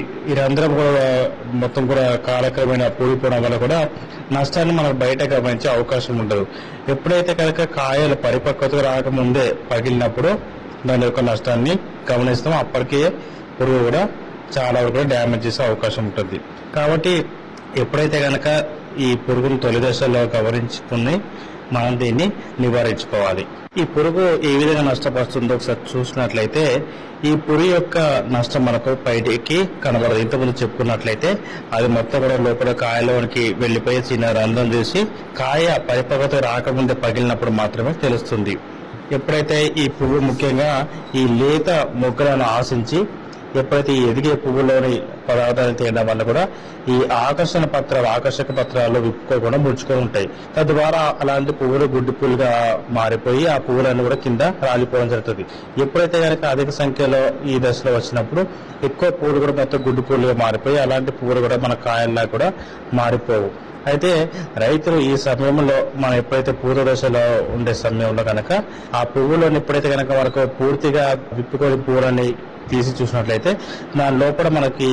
ఈ రంధ్రం కూడా మొత్తం కూడా కాలక్రమేణా పూడిపోవడం వల్ల కూడా నష్టాన్ని మనకు బయట గమనించే అవకాశం ఉండదు ఎప్పుడైతే కనుక కాయలు పరిపక్వతకు రాకముందే పగిలినప్పుడు దాని యొక్క నష్టాన్ని గమనిస్తాం అప్పటికే పురుగు కూడా చాలా వరకు డ్యామేజ్ చేసే అవకాశం ఉంటుంది కాబట్టి ఎప్పుడైతే కనుక ఈ పురుగును తొలి దశలో గమనించుకుని మనం దీన్ని నివారించుకోవాలి ఈ పురుగు ఏ విధంగా నష్టపరుస్తుందో ఒకసారి చూసినట్లయితే ఈ పురుగు యొక్క నష్టం మనకు బయటికి కనబడదు ఇంతకుముందు చెప్పుకున్నట్లయితే అది మొత్తం కూడా లోపల కాయలోనికి వెళ్లిపోయి చిన్న రంధ్రం చూసి కాయ పరిపక్వత రాకముందే పగిలినప్పుడు మాత్రమే తెలుస్తుంది ఎప్పుడైతే ఈ పువ్వు ముఖ్యంగా ఈ లేత మొగ్గలను ఆశించి ఎప్పుడైతే ఈ ఎదిగే పువ్వులోని పదార్థాలు తీయడం వల్ల కూడా ఈ ఆకర్షణ పత్రాలు ఆకర్షక పత్రాలు విప్పుకోకుండా ముడుచుకొని ఉంటాయి తద్వారా అలాంటి పువ్వులు గుడ్డి పువ్వులుగా మారిపోయి ఆ పువ్వులన్నీ కూడా కింద రాలిపోవడం జరుగుతుంది ఎప్పుడైతే కనుక అధిక సంఖ్యలో ఈ దశలో వచ్చినప్పుడు ఎక్కువ పువ్వులు కూడా మొత్తం గుడ్డి పువ్వులుగా మారిపోయి అలాంటి పువ్వులు కూడా మన కాయల్లా కూడా మారిపోవు అయితే రైతులు ఈ సమయంలో మనం ఎప్పుడైతే పూర్వ దశలో ఉండే సమయంలో కనుక ఆ పువ్వులను ఎప్పుడైతే కనుక మనకు పూర్తిగా విప్పుకొని పువ్వులని తీసి చూసినట్లయితే దాని లోపల మనకి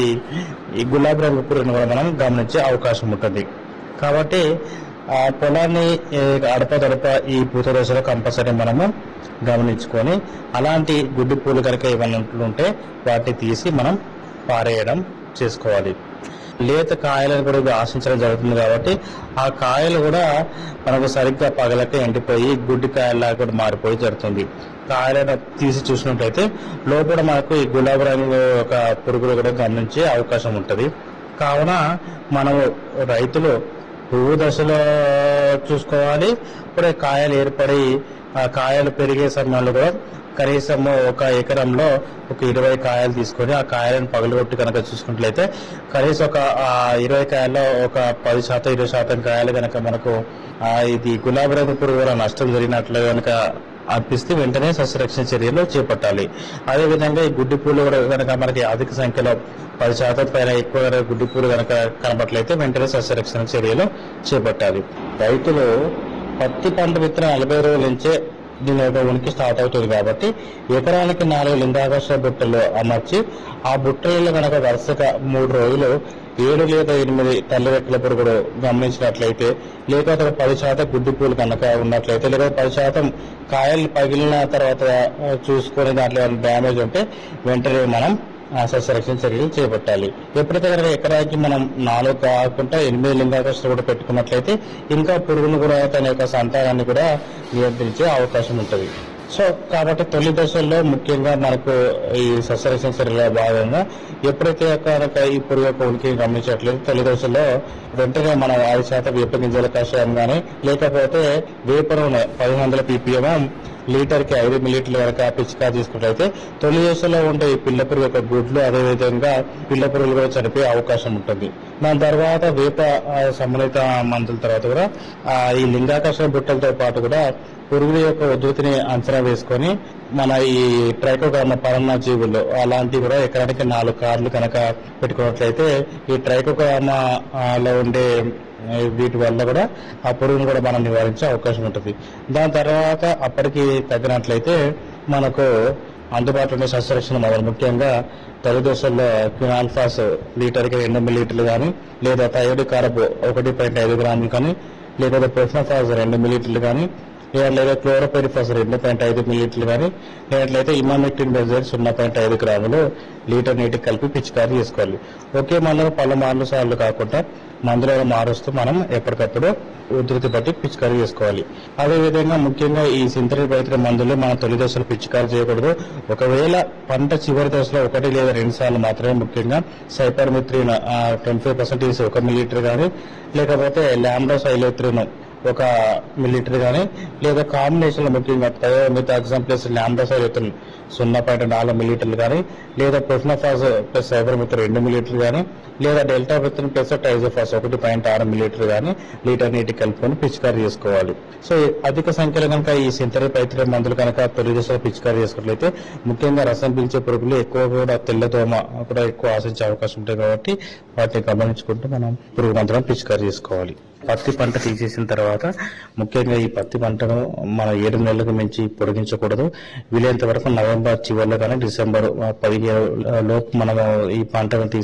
ఈ గులాబీ రంగు పురుగును కూడా మనం గమనించే అవకాశం ఉంటుంది కాబట్టి ఆ పొలాన్ని ఏ, అడపదడప ఈ పూత దశలో కంపల్సరీ మనము గమనించుకొని అలాంటి గుడ్డి పూలు కనుక ఏమైనా ఉంటే వాటిని తీసి మనం పారేయడం చేసుకోవాలి లేత కాయలను కూడా ఇది ఆశించడం జరుగుతుంది కాబట్టి ఆ కాయలు కూడా మనకు సరిగ్గా పగలక ఎండిపోయి గుడ్డి కాయల్లా కూడా మారిపోయి జరుగుతుంది కాయలను తీసి చూసినట్టయితే లోపల మనకు ఈ గులాబీ రంగు ఒక పురుగులు కూడా గమనించే అవకాశం ఉంటుంది కావున మనము రైతులు పువ్వు దశలో చూసుకోవాలి ఇప్పుడే కాయలు ఏర్పడి ఆ కాయలు పెరిగే సమయంలో కూడా కనీసం ఒక ఎకరంలో ఒక ఇరవై కాయలు తీసుకొని ఆ కాయలను పగలగొట్టి కనుక చూసుకున్నట్లయితే కనీసం ఒక ఆ ఇరవై కాయల్లో ఒక పది శాతం ఇరవై శాతం కాయలు కనుక మనకు ఆ ఇది గులాబీ రంగు పురుగు వల్ల నష్టం జరిగినట్లు కనుక అనిపిస్తే వెంటనే సస్యరక్షణ చర్యలు చేపట్టాలి అదేవిధంగా ఈ గుడ్డి పూలు కూడా కనుక మనకి అధిక సంఖ్యలో పది శాతం పైన ఎక్కువ కనుక గుడ్డి పూలు కనుక కనబట్లయితే వెంటనే సస్యరక్షణ చర్యలు చేపట్టాలి రైతులు పత్తి పంట విత్తనం నలభై రోజుల నుంచే దీని యొక్క ఉనికి స్టార్ట్ అవుతుంది కాబట్టి ఎకరానికి నాలుగు లింగాకర్షణ బుట్టలు అమర్చి ఆ బుట్టలలో కనుక వరుసగా మూడు రోజులు ఏడు లేదా ఎనిమిది తల్లి రెక్కల పురుగుడు గమనించినట్లయితే లేకపోతే ఒక పది శాతం గుడ్డి పూలు కనుక ఉన్నట్లయితే లేదా పది శాతం కాయలు పగిలిన తర్వాత ఆ, చూసుకొని దాంట్లో డ్యామేజ్ ఉంటే వెంటనే మనం ఆ సస్యరక్షణ చర్యలు చేపట్టాలి ఎప్పుడైతే కనుక ఎకరాకి మనం నాలుగు కాకుండా ఎనిమిది లింగాకర్షణ కూడా పెట్టుకున్నట్లయితే ఇంకా పురుగును కూడా తన యొక్క సంతానాన్ని కూడా నియంత్రించే అవకాశం ఉంటుంది సో కాబట్టి తొలి దశల్లో ముఖ్యంగా మనకు ఈ సస్యరక్షణ చర్యల భాగంగా ఎప్పుడైతే కనుక ఈ పురుగు యొక్క ఉనికిని గమనించట్లేదు తొలి దశలో వెంటనే మనం ఐదు శాతం వేప గింజల కషాయం కానీ లేకపోతే వేప నూనె పది వందల పీపీఎం లీటర్ కి ఐదు మిల్లీటర్ల వరకు పిచ్చికా తీసుకున్నట్లయితే తొలి దశలో ఉండే ఈ పిల్ల పురుగు యొక్క గుడ్లు అదేవిధంగా పిల్ల పురుగులు కూడా చనిపోయే అవకాశం ఉంటుంది దాని తర్వాత వేప ఆ, సంబంధిత మందుల తర్వాత కూడా ఆ, ఈ లింగాకర్షణ బుట్టలతో పాటు కూడా పురుగుల యొక్క ఉధృతిని అంచనా వేసుకొని మన ఈ ట్రైకోగామ పరణ జీవులు అలాంటివి కూడా ఎకరానికి నాలుగు కార్లు కనుక పెట్టుకున్నట్లయితే ఈ ట్రైకోగామ ఆ, లో ఉండే ఆ, వీటి వల్ల కూడా ఆ పురుగును కూడా మనం నివారించే అవకాశం ఉంటుంది దాని తర్వాత అప్పటికి తగ్గినట్లయితే మనకు అందుబాటులో ఉండే సస్యరక్షణ మొదలు ముఖ్యంగా తొలి దశల్లో క్వినాల్ఫాస్ లీటర్కి రెండు మిల్లీలీటర్లు కానీ లేదా థైరాయిడ్ కారపు ఒకటి పాయింట్ ఐదు గ్రాములు కానీ లేదా ప్రొఫ్నఫాస్ రెండు మిల్లీలీటర్లు కానీ లేదా లేదా క్లోరోపెరిఫాస్ రెండు పాయింట్ ఐదు మిల్లీలీటర్లు కానీ లేనట్లయితే ఇమామెక్టిన్ బెజైల్ సున్నా పాయింట్ ఐదు గ్రాములు లీటర్ నీటికి కలిపి పిచికారీ చేసుకోవాలి ఒకే మందులు పలు మార్లు సార్లు కాకుండా మందులను మారుస్తూ మనం ఎప్పటికప్పుడు ఉధృతి బట్టి పిచికారీ చేసుకోవాలి అదేవిధంగా ముఖ్యంగా ఈ సింథటిక్ రైతుల మందులు మన తొలి దశలో పిచికారీ చేయకూడదు ఒకవేళ పంట చివరి దశలో ఒకటి లేదా రెండు సార్లు మాత్రమే ముఖ్యంగా సైపర్మిత్రిన్ ట్వంటీ ఫైవ్ పర్సెంట్ ఒక మిల్లీటర్ కానీ లేకపోతే ల్యాండో సైలోత్రిన్ ఒక మిల్లీటర్ కానీ లేదా కాంబినేషన్ లో ముఖ్యంగా థయోమితాక్సమ్ ప్లస్ ల్యాండోసైలోత్రిన్ సున్నా పాయింట్ నాలుగు మిల్లీటర్లు కానీ లేదా ప్రొఫ్నఫాజ్ ప్లస్ సైబర్మిత్ర రెండు మిల్లీటర్లు కానీ లేదా డెల్టా మిత్రన్ ప్లస్ టైజోఫాస్ ఒకటి పాయింట్ ఆరు మిల్లీటర్ కానీ లీటర్ నీటి కలుపుకొని పిచికారీ చేసుకోవాలి సో అధిక సంఖ్యలో కనుక ఈ సింథటిక్ పైత్ర మందులు కనుక తొలి దశలో పిచికారీ చేసుకున్నట్లయితే ముఖ్యంగా రసం పీల్చే పురుగులు ఎక్కువ కూడా తెల్లదోమ కూడా ఎక్కువ ఆశించే అవకాశం ఉంటుంది కాబట్టి వాటిని గమనించుకుంటూ మనం పురుగు మందులను పిచికారీ చేసుకోవాలి పత్తి పంట తీసేసిన తర్వాత ముఖ్యంగా ఈ పత్తి పంటను మన ఏడు నెలలకు మించి పొడిగించకూడదు వీలైనంత వరకు నవంబర్ చివరిలో కానీ డిసెంబర్ పదిహేను లోపు మనం ఈ పంటను తీసి